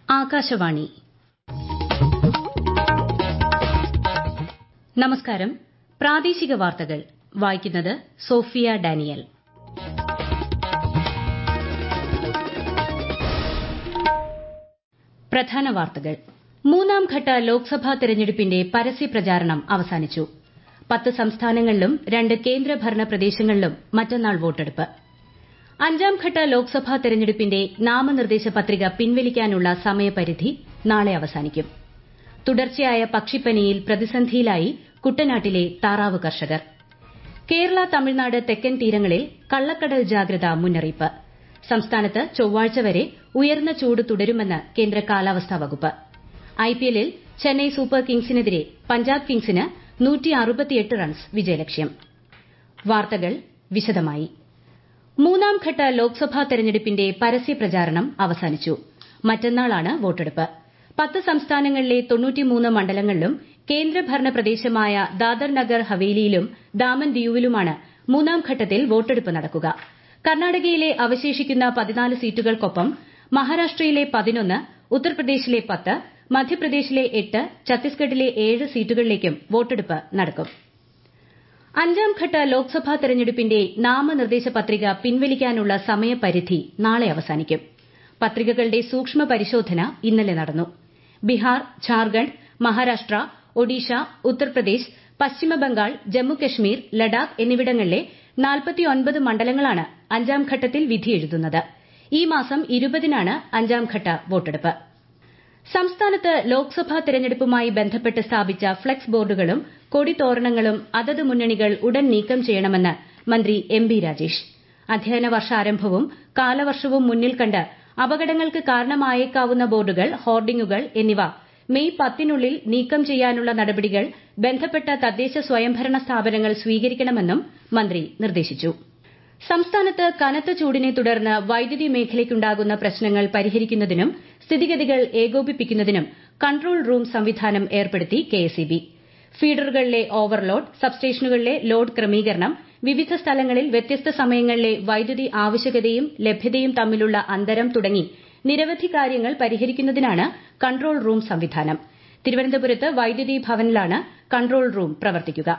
ആകാശവാണി നമസ്കാരം പ്രാദേശിക വാർത്തകൾ വായിക്കുന്നത് സോഫിയ ഡാനിയൽ പ്രധാന വാർത്തകൾ മൂന്നാം ഘട്ട ലോക്സഭാ തെരഞ്ഞെടുപ്പിന്റെ പരസ്യപ്രചാരണം അവസാനിച്ചു പത്ത് സംസ്ഥാനങ്ങളിലും രണ്ട് കേന്ദ്രഭരണ പ്രദേശങ്ങളിലും മറ്റന്നാൾ വോട്ടെടുപ്പ് അഞ്ചാം ഘട്ട ലോക്സഭാ തെരഞ്ഞെടുപ്പിന്റെ നാമനിർദ്ദേശ പത്രിക പിൻവലിക്കാനുള്ള സമയപരിധി നാളെ അവസാനിക്കും തുടർച്ചയായ പക്ഷിപ്പനിയിൽ പ്രതിസന്ധിയിലായി കുട്ടനാട്ടിലെ താറാവ് കർഷകർ കേരള തമിഴ്നാട് തെക്കൻ തീരങ്ങളിൽ കള്ളക്കടൽ ജാഗ്രതാ മുന്നറിയിപ്പ് സംസ്ഥാനത്ത് ചൊവ്വാഴ്ച വരെ ഉയർന്ന ചൂട് തുടരുമെന്ന് കേന്ദ്ര കാലാവസ്ഥാ വകുപ്പ് ഐപിഎല്ലിൽ ചെന്നൈ സൂപ്പർ കിങ്സിനെതിരെ പഞ്ചാബ് കിങ്സിന് റൺസ് വിജയലക്ഷ്യം വാർത്തകൾ വിശദമായി മൂന്നാം ഘട്ട ലോക്സഭാ തെരഞ്ഞെടുപ്പിന്റെ പരസ്യപ്രചാരണം അവസാനിച്ചു മറ്റന്നാളാണ് വോട്ടെടുപ്പ് പത്ത് സംസ്ഥാനങ്ങളിലെ മണ്ഡലങ്ങളിലും കേന്ദ്രഭരണ പ്രദേശമായ ദാദർ നഗർ ഹവേലിയിലും ദാമൻ ദിയുവിലുമാണ് മൂന്നാം ഘട്ടത്തിൽ വോട്ടെടുപ്പ് നടക്കുക കർണാടകയിലെ അവശേഷിക്കുന്ന പതിനാല് സീറ്റുകൾക്കൊപ്പം മഹാരാഷ്ട്രയിലെ പതിനൊന്ന് ഉത്തർപ്രദേശിലെ പത്ത് മധ്യപ്രദേശിലെ എട്ട് ഛത്തീസ്ഗഡിലെ ഏഴ് സീറ്റുകളിലേക്കും വോട്ടെടുപ്പ് നടക്കും അഞ്ചാം ഘട്ട ലോക്സഭാ തെരഞ്ഞെടുപ്പിന്റെ നാമനിർദ്ദേശ പത്രിക പിൻവലിക്കാനുള്ള സമയപരിധി നാളെ അവസാനിക്കും പത്രികകളുടെ സൂക്ഷ്മ പരിശോധന ഇന്നലെ നടന്നു ബിഹാർ ഝാർഖണ്ഡ് മഹാരാഷ്ട്ര ഒഡീഷ ഉത്തർപ്രദേശ് പശ്ചിമബംഗാൾ ജമ്മുകശ്മീർ ലഡാക്ക് എന്നിവിടങ്ങളിലെ മണ്ഡലങ്ങളാണ് അഞ്ചാം ഘട്ടത്തിൽ വിധിയെഴുതുന്നത് ഈ മാസം ഇരുപതിനാണ് അഞ്ചാം ഘട്ട വോട്ടെടുപ്പ് സംസ്ഥാനത്ത് ലോക്സഭാ തെരഞ്ഞെടുപ്പുമായി ബന്ധപ്പെട്ട് സ്ഥാപിച്ച ഫ്ളക്സ് ബോർഡുകളും കൊടിതോരണങ്ങളും അതത് മുന്നണികൾ ഉടൻ നീക്കം ചെയ്യണമെന്ന് മന്ത്രി എം ബി രാജേഷ് അധ്യയന വർഷാരംഭവും കാലവർഷവും മുന്നിൽ കണ്ട് അപകടങ്ങൾക്ക് കാരണമായേക്കാവുന്ന ബോർഡുകൾ ഹോർഡിംഗുകൾ എന്നിവ മെയ് പത്തിനുള്ളിൽ നീക്കം ചെയ്യാനുള്ള നടപടികൾ ബന്ധപ്പെട്ട തദ്ദേശ സ്വയംഭരണ സ്ഥാപനങ്ങൾ സ്വീകരിക്കണമെന്നും മന്ത്രി നിർദ്ദേശിച്ചു സംസ്ഥാനത്ത് കനത്ത ചൂടിനെ തുടർന്ന് വൈദ്യുതി മേഖലയ്ക്കുണ്ടാകുന്ന പ്രശ്നങ്ങൾ പരിഹരിക്കുന്നതിനും സ്ഥിതിഗതികൾ ഏകോപിപ്പിക്കുന്നതിനും കൺട്രോൾ റൂം സംവിധാനം ഏർപ്പെടുത്തി കെഎസ്ഇബി ഫീഡറുകളിലെ ഓവർലോഡ് സബ്സ്റ്റേഷനുകളിലെ ലോഡ് ക്രമീകരണം വിവിധ സ്ഥലങ്ങളിൽ വ്യത്യസ്ത സമയങ്ങളിലെ വൈദ്യുതി ആവശ്യകതയും ലഭ്യതയും തമ്മിലുള്ള അന്തരം തുടങ്ങി നിരവധി കാര്യങ്ങൾ പരിഹരിക്കുന്നതിനാണ് കൺട്രോൾ റൂം സംവിധാനം തിരുവനന്തപുരത്ത് വൈദ്യുതി ഭവനിലാണ് കൺട്രോൾ റൂം പ്രവർത്തിക്കുക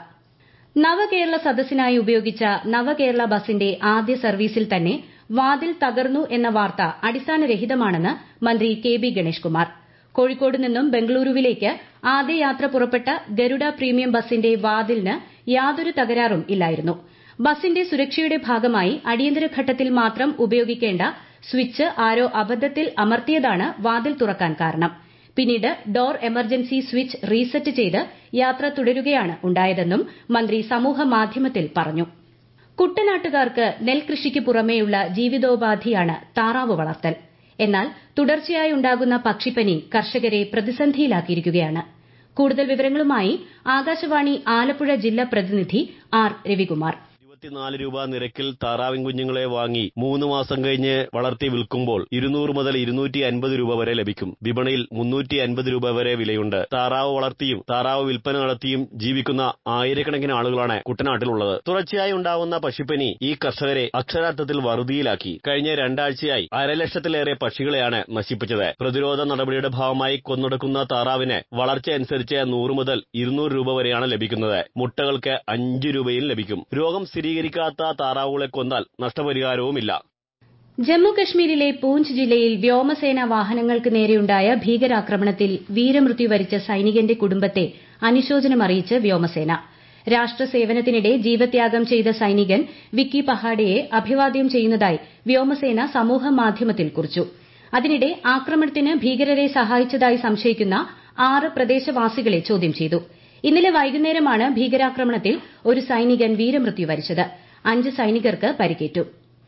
നവകേരള സദസ്സിനായി ഉപയോഗിച്ച നവകേരള ബസിന്റെ ആദ്യ സർവീസിൽ തന്നെ വാതിൽ തകർന്നു എന്ന വാർത്ത അടിസ്ഥാനരഹിതമാണെന്ന് മന്ത്രി കെ ബി ഗണേഷ് കുമാർ കോഴിക്കോട് നിന്നും ബംഗളൂരുവിലേക്ക് ആദ്യ യാത്ര പുറപ്പെട്ട ഗരുഡ പ്രീമിയം ബസിന്റെ വാതിലിന് യാതൊരു തകരാറും ഇല്ലായിരുന്നു ബസിന്റെ സുരക്ഷയുടെ ഭാഗമായി അടിയന്തര ഘട്ടത്തിൽ മാത്രം ഉപയോഗിക്കേണ്ട സ്വിച്ച് ആരോ അബദ്ധത്തിൽ അമർത്തിയതാണ് വാതിൽ തുറക്കാൻ കാരണം പിന്നീട് ഡോർ എമർജൻസി സ്വിച്ച് റീസെറ്റ് ചെയ്ത് യാത്ര തുടരുകയാണ് ഉണ്ടായതെന്നും മന്ത്രി സമൂഹമാധ്യമത്തിൽ പറഞ്ഞു കുട്ടനാട്ടുകാർക്ക് നെൽകൃഷിക്ക് പുറമേയുള്ള ജീവിതോപാധിയാണ് താറാവ് വളർത്തൽ എന്നാൽ തുടർച്ചയായി ഉണ്ടാകുന്ന പക്ഷിപ്പനി കർഷകരെ പ്രതിസന്ധിയിലാക്കിയിരിക്കുകയാണ് കൂടുതൽ വിവരങ്ങളുമായി ആകാശവാണി ആലപ്പുഴ ജില്ലാ പ്രതിനിധി ആർ രവികുമാർ ഇരുപത്തിനാല് രൂപ നിരക്കിൽ താറാവിൻ കുഞ്ഞുങ്ങളെ വാങ്ങി മൂന്ന് മാസം കഴിഞ്ഞ് വളർത്തി വിൽക്കുമ്പോൾ ഇരുന്നൂറ് മുതൽ ഇരുന്നൂറ്റി അൻപത് രൂപ വരെ ലഭിക്കും വിപണിയിൽ മുന്നൂറ്റി അൻപത് രൂപ വരെ വിലയുണ്ട് താറാവ് വളർത്തിയും താറാവ് വിൽപ്പന നടത്തിയും ജീവിക്കുന്ന ആയിരക്കണക്കിന് ആളുകളാണ് കുട്ടനാട്ടിലുള്ളത് തുടർച്ചയായി ഉണ്ടാവുന്ന പക്ഷിപ്പനി ഈ കർഷകരെ അക്ഷരാർത്ഥത്തിൽ വറുതിയിലാക്കി കഴിഞ്ഞ രണ്ടാഴ്ചയായി അരലക്ഷത്തിലേറെ പക്ഷികളെയാണ് നശിപ്പിച്ചത് പ്രതിരോധ നടപടിയുടെ ഭാഗമായി കൊന്നൊടുക്കുന്ന താറാവിന് വളർച്ച അനുസരിച്ച് നൂറ് മുതൽ ഇരുന്നൂറ് രൂപ വരെയാണ് ലഭിക്കുന്നത് മുട്ടകൾക്ക് അഞ്ച് രൂപയും ലഭിക്കും രോഗം സ്ഥിരീകരിക്കാത്ത താറാവുകളെ കൊന്നാൽ നഷ്ടപരിഹാരവുമില്ല ജമ്മുകശ്മീരിലെ പൂഞ്ച് ജില്ലയിൽ വ്യോമസേന വാഹനങ്ങൾക്ക് നേരെയുണ്ടായ ഭീകരാക്രമണത്തിൽ വീരമൃത്യു വരിച്ച സൈനികന്റെ കുടുംബത്തെ അനുശോചനം അറിയിച്ച് വ്യോമസേന രാഷ്ട്രസേവനത്തിനിടെ ജീവത്യാഗം ചെയ്ത സൈനികൻ വിക്കി പഹാഡയെ അഭിവാദ്യം ചെയ്യുന്നതായി വ്യോമസേന സമൂഹമാധ്യമത്തിൽ കുറിച്ചു അതിനിടെ ആക്രമണത്തിന് ഭീകരരെ സഹായിച്ചതായി സംശയിക്കുന്ന ആറ് പ്രദേശവാസികളെ ചോദ്യം ചെയ്തു ഇന്നലെ വൈകുന്നേരമാണ് ഭീകരാക്രമണത്തിൽ ഒരു സൈനികൻ വീരമൃത്യു വരിച്ചത് അഞ്ച് സൈനികർക്ക് പരിക്കേറ്റു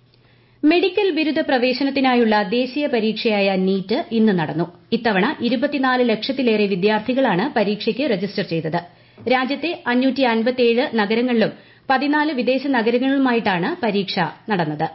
മെഡിക്കൽ ബിരുദ പ്രവേശനത്തിനായുള്ള ദേശീയ പരീക്ഷയായ നീറ്റ് ഇന്ന് നടന്നു ഇത്തവണ ഇരുപത്തിനാല് ലക്ഷത്തിലേറെ വിദ്യാർത്ഥികളാണ് പരീക്ഷയ്ക്ക് രജിസ്റ്റർ ചെയ്തത് രാജ്യത്തെ നഗരങ്ങളിലും പതിനാല് വിദേശ നഗരങ്ങളിലുമായിട്ടാണ് പരീക്ഷ നടന്നത്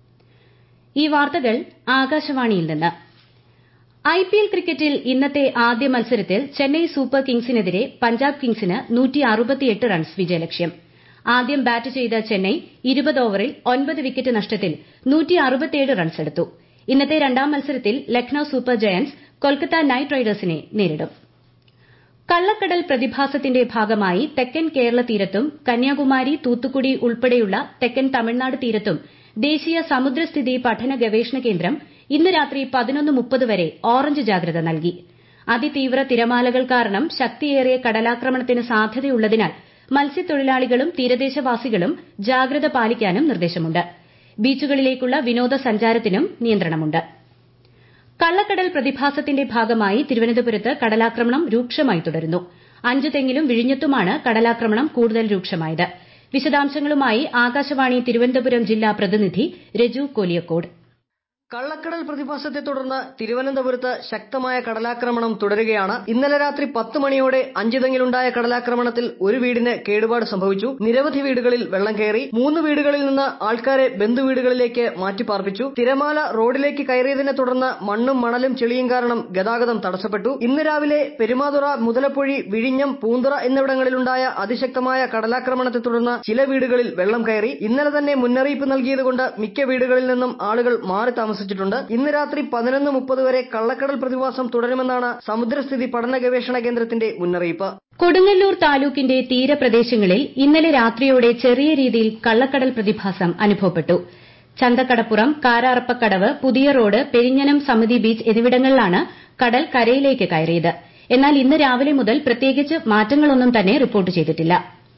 ഈ വാർത്തകൾ ആകാശവാണിയിൽ നിന്ന് ഐപിഎൽ ക്രിക്കറ്റിൽ ഇന്നത്തെ ആദ്യ മത്സരത്തിൽ ചെന്നൈ സൂപ്പർ കിങ്സിനെതിരെ പഞ്ചാബ് കിങ്സിന് റൺസ് വിജയലക്ഷ്യം ആദ്യം ബാറ്റ് ചെയ്ത ചെന്നൈ ഇരുപത് ഓവറിൽ ഒൻപത് വിക്കറ്റ് നഷ്ടത്തിൽ റൺസെടുത്തു ഇന്നത്തെ രണ്ടാം മത്സരത്തിൽ Lucknow super giants Kolkata knight റൈഡേഴ്സിനെ നേരിടും കള്ളക്കടൽ പ്രതിഭാസത്തിന്റെ ഭാഗമായി തെക്കൻ കേരള തീരത്തും കന്യാകുമാരി തൂത്തുക്കുടി ഉൾപ്പെടെയുള്ള തെക്കൻ തമിഴ്നാട് തീരത്തും ദേശീയ സമുദ്രസ്ഥിതി പഠന ഗവേഷണ കേന്ദ്രം ഇന്ന് രാത്രി പതിനൊന്ന് മുപ്പത് വരെ ഓറഞ്ച് ജാഗ്രത നൽകി അതിതീവ്ര തിരമാലകൾ കാരണം ശക്തിയേറിയ കടലാക്രമണത്തിന് സാധ്യതയുള്ളതിനാൽ മത്സ്യത്തൊഴിലാളികളും തീരദേശവാസികളും ജാഗ്രത പാലിക്കാനും നിർദ്ദേശമുണ്ട് ബീച്ചുകളിലേക്കുള്ള വിനോദസഞ്ചാരത്തിനും നിയന്ത്രണമുണ്ട് കള്ളക്കടൽ പ്രതിഭാസത്തിന്റെ ഭാഗമായി തിരുവനന്തപുരത്ത് കടലാക്രമണം രൂക്ഷമായി തുടരുന്നു അഞ്ചു തെങ്ങിലും വിഴിഞ്ഞത്തുമാണ് കടലാക്രമണം കൂടുതൽ രൂക്ഷമായത് വിശദാംശങ്ങളുമായി ആകാശവാണി തിരുവനന്തപുരം ജില്ലാ പ്രതിനിധി രജു കോലിയക്കോട് കള്ളക്കടൽ പ്രതിഭാസത്തെ തുടർന്ന് തിരുവനന്തപുരത്ത് ശക്തമായ കടലാക്രമണം തുടരുകയാണ് ഇന്നലെ രാത്രി പത്ത് മണിയോടെ അഞ്ചുതെങ്ങിലുണ്ടായ കടലാക്രമണത്തിൽ ഒരു വീടിന് കേടുപാട് സംഭവിച്ചു നിരവധി വീടുകളിൽ വെള്ളം കയറി മൂന്ന് വീടുകളിൽ നിന്ന് ആൾക്കാരെ ബന്ധുവീടുകളിലേക്ക് മാറ്റിപ്പാർപ്പിച്ചു തിരമാല റോഡിലേക്ക് കയറിയതിനെ തുടർന്ന് മണ്ണും മണലും ചെളിയും കാരണം ഗതാഗതം തടസ്സപ്പെട്ടു ഇന്ന് രാവിലെ പെരുമാതുറ മുതലപ്പൊഴി വിഴിഞ്ഞം പൂന്തുറ എന്നിവിടങ്ങളിലുണ്ടായ അതിശക്തമായ കടലാക്രമണത്തെ തുടർന്ന് ചില വീടുകളിൽ വെള്ളം കയറി ഇന്നലെ തന്നെ മുന്നറിയിപ്പ് നൽകിയതുകൊണ്ട് മിക്ക വീടുകളിൽ നിന്നും ആളുകൾ മാറി താമസിച്ചു താമസിച്ചിട്ടുണ്ട് ഇന്ന് രാത്രി പതിനൊന്ന് മുപ്പത് വരെ കള്ളക്കടൽ പ്രതിഭാസം തുടരുമെന്നാണ് സമുദ്രസ്ഥിതി പഠന ഗവേഷണ കേന്ദ്രത്തിന്റെ മുന്നറിയിപ്പ് കൊടുങ്ങല്ലൂർ താലൂക്കിന്റെ തീരപ്രദേശങ്ങളിൽ ഇന്നലെ രാത്രിയോടെ ചെറിയ രീതിയിൽ കള്ളക്കടൽ പ്രതിഭാസം അനുഭവപ്പെട്ടു ചന്തക്കടപ്പുറം കാരാറപ്പക്കടവ് പുതിയ റോഡ് പെരിഞ്ഞനം സമിതി ബീച്ച് എന്നിവിടങ്ങളിലാണ് കടൽ കരയിലേക്ക് കയറിയത് എന്നാൽ ഇന്ന് രാവിലെ മുതൽ പ്രത്യേകിച്ച് മാറ്റങ്ങളൊന്നും തന്നെ റിപ്പോർട്ട് ചെയ്തിട്ടില്ല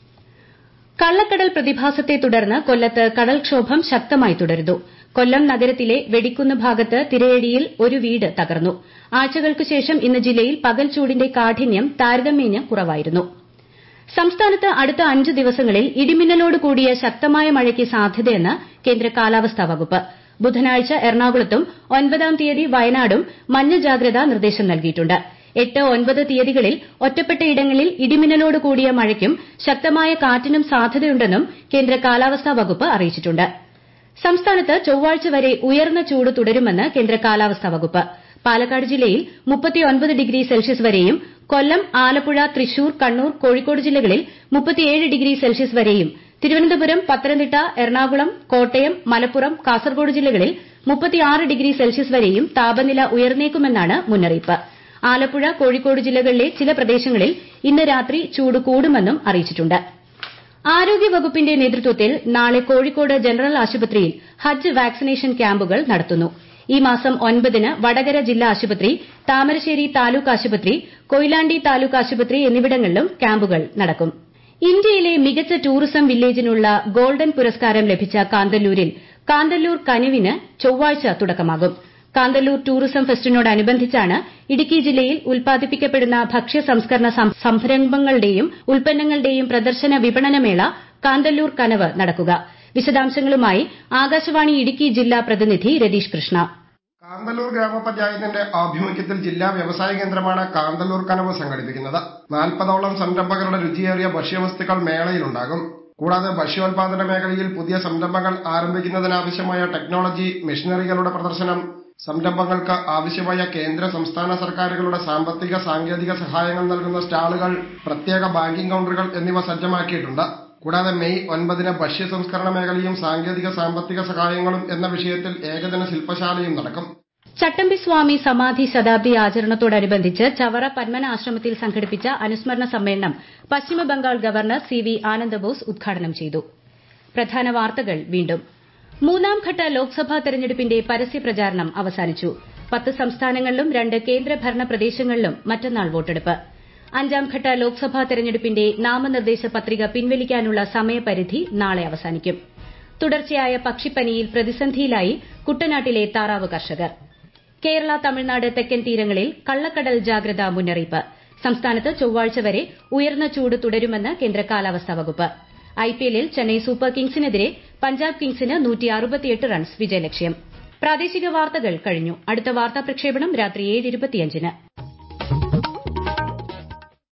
കള്ളക്കടൽ പ്രതിഭാസത്തെ തുടർന്ന് കൊല്ലത്ത് കടൽക്ഷോഭം ശക്തമായി തുടരുന്നു കൊല്ലം നഗരത്തിലെ വെടിക്കുന്ന് ഭാഗത്ത് തിരയടിയിൽ ഒരു വീട് തകർന്നു ആഴ്ചകൾക്ക് ശേഷം ഇന്ന് ജില്ലയിൽ പകൽ ചൂടിന്റെ കാഠിന്യം താരതമ്യേന കുറവായിരുന്നു സംസ്ഥാനത്ത് അടുത്ത അഞ്ച് ദിവസങ്ങളിൽ ഇടിമിന്നലോട് കൂടിയ ശക്തമായ മഴയ്ക്ക് സാധ്യതയെന്ന് കേന്ദ്ര കാലാവസ്ഥാ വകുപ്പ് ബുധനാഴ്ച എറണാകുളത്തും ഒൻപതാം തീയതി വയനാടും മഞ്ഞ ജാഗ്രതാ നിർദ്ദേശം നൽകിയിട്ടുണ്ട് എട്ട് ഒൻപത് തീയതികളിൽ ഒറ്റപ്പെട്ട ഇടങ്ങളിൽ ഇടിമിന്നലോട് കൂടിയ മഴയ്ക്കും ശക്തമായ കാറ്റിനും സാധ്യതയുണ്ടെന്നും കേന്ദ്ര കാലാവസ്ഥാ വകുപ്പ് അറിയിച്ചിട്ടുണ്ട് സംസ്ഥാനത്ത് ചൊവ്വാഴ്ച വരെ ഉയർന്ന ചൂട് തുടരുമെന്ന് കേന്ദ്ര കാലാവസ്ഥാ വകുപ്പ് പാലക്കാട് ജില്ലയിൽ മുപ്പത്തിയൊൻപത് ഡിഗ്രി സെൽഷ്യസ് വരെയും കൊല്ലം ആലപ്പുഴ തൃശൂർ കണ്ണൂർ കോഴിക്കോട് ജില്ലകളിൽ മുപ്പത്തിയേഴ് ഡിഗ്രി സെൽഷ്യസ് വരെയും തിരുവനന്തപുരം പത്തനംതിട്ട എറണാകുളം കോട്ടയം മലപ്പുറം കാസർഗോഡ് ജില്ലകളിൽ മുപ്പത്തിയാറ് ഡിഗ്രി സെൽഷ്യസ് വരെയും താപനില ഉയർന്നേക്കുമെന്നാണ് മുന്നറിയിപ്പ് ആലപ്പുഴ കോഴിക്കോട് ജില്ലകളിലെ ചില പ്രദേശങ്ങളിൽ ഇന്ന് രാത്രി ചൂട് കൂടുമെന്നും അറിയിച്ചിട്ടുണ്ട് ആരോഗ്യവകുപ്പിന്റെ നേതൃത്വത്തിൽ നാളെ കോഴിക്കോട് ജനറൽ ആശുപത്രിയിൽ ഹജ്ജ് വാക്സിനേഷൻ ക്യാമ്പുകൾ നടത്തുന്നു ഈ മാസം ഒൻപതിന് വടകര ജില്ലാ ആശുപത്രി താമരശ്ശേരി താലൂക്ക് ആശുപത്രി കൊയിലാണ്ടി താലൂക്ക് ആശുപത്രി എന്നിവിടങ്ങളിലും ക്യാമ്പുകൾ നടക്കും ഇന്ത്യയിലെ മികച്ച ടൂറിസം വില്ലേജിനുള്ള ഗോൾഡൻ പുരസ്കാരം ലഭിച്ച കാന്തല്ലൂരിൽ കാന്തല്ലൂർ കനിവിന് ചൊവ്വാഴ്ച തുടക്കമാകും കാന്തല്ലൂർ ടൂറിസം ഫെസ്റ്റിനോടനുബന്ധിച്ചാണ് ഇടുക്കി ജില്ലയിൽ ഉൽപ്പാദിപ്പിക്കപ്പെടുന്ന ഭക്ഷ്യ സംസ്കരണ സംരംഭങ്ങളുടെയും ഉൽപ്പന്നങ്ങളുടെയും പ്രദർശന വിപണനമേള കാന്തല്ലൂർ കനവ് നടക്കുക വിശദാംശങ്ങളുമായി ആകാശവാണി ഇടുക്കി ജില്ലാ പ്രതിനിധി രതീഷ് കൃഷ്ണ കാന്തല്ലൂർ ഗ്രാമപഞ്ചായത്തിന്റെ ആഭിമുഖ്യത്തിൽ ജില്ലാ വ്യവസായ കേന്ദ്രമാണ് കാന്തല്ലൂർ കനവ് സംഘടിപ്പിക്കുന്നത് നാൽപ്പതോളം സംരംഭകരുടെ രുചിയേറിയ ഭക്ഷ്യവസ്തുക്കൾ മേളയിലുണ്ടാകും കൂടാതെ ഭക്ഷ്യോൽപാദന മേഖലയിൽ പുതിയ സംരംഭങ്ങൾ ആരംഭിക്കുന്നതിനാവശ്യമായ ടെക്നോളജി മെഷീനറികളുടെ പ്രദർശനം സംരംഭങ്ങൾക്ക് ആവശ്യമായ കേന്ദ്ര സംസ്ഥാന സർക്കാരുകളുടെ സാമ്പത്തിക സാങ്കേതിക സഹായങ്ങൾ നൽകുന്ന സ്റ്റാളുകൾ പ്രത്യേക ബാങ്കിംഗ് കൌണ്ടറുകൾ എന്നിവ സജ്ജമാക്കിയിട്ടുണ്ട് കൂടാതെ മെയ് ഒൻപതിന് ഭക്ഷ്യ സംസ്കരണ മേഖലയും സാങ്കേതിക സാമ്പത്തിക സഹായങ്ങളും എന്ന വിഷയത്തിൽ ഏകദിന ശില്പശാലയും നടക്കും ചട്ടമ്പി സ്വാമി സമാധി ശതാബ്ദി ആചരണത്തോടനുബന്ധിച്ച് ചവറ പന്മന ആശ്രമത്തിൽ സംഘടിപ്പിച്ച അനുസ്മരണ സമ്മേളനം പശ്ചിമബംഗാൾ ഗവർണർ സി വി ആനന്ദബോസ് ഉദ്ഘാടനം ചെയ്തു പ്രധാന വാർത്തകൾ വീണ്ടും മൂന്നാംഘട്ട ലോക്സഭാ തെരഞ്ഞെടുപ്പിന്റെ പരസ്യപ്രചാരണം അവസാനിച്ചു പത്ത് സംസ്ഥാനങ്ങളിലും രണ്ട് കേന്ദ്രഭരണ പ്രദേശങ്ങളിലും മറ്റന്നാൾ വോട്ടെടുപ്പ് അഞ്ചാംഘട്ട ലോക്സഭാ തെരഞ്ഞെടുപ്പിന്റെ നാമനിർദ്ദേശ പത്രിക പിൻവലിക്കാനുള്ള സമയപരിധി നാളെ അവസാനിക്കും തുടർച്ചയായ പക്ഷിപ്പനിയിൽ പ്രതിസന്ധിയിലായി കുട്ടനാട്ടിലെ താറാവ് കർഷകർ കേരള തമിഴ്നാട് തെക്കൻ തീരങ്ങളിൽ കള്ളക്കടൽ ജാഗ്രതാ മുന്നറിയിപ്പ് സംസ്ഥാനത്ത് ചൊവ്വാഴ്ച വരെ ഉയർന്ന ചൂട് തുടരുമെന്ന് കേന്ദ്ര കാലാവസ്ഥാ വകുപ്പ് ഐപിഎല്ലിൽ ചെന്നൈ സൂപ്പർ കിങ്സിനെതിരെ പഞ്ചാബ് കിങ്സിന് റൺസ് വിജയലക്ഷ്യം പ്രാദേശിക വാർത്തകൾ കഴിഞ്ഞു അടുത്ത വാർത്താ പ്രക്ഷേപണം രാത്രി ഏഴ്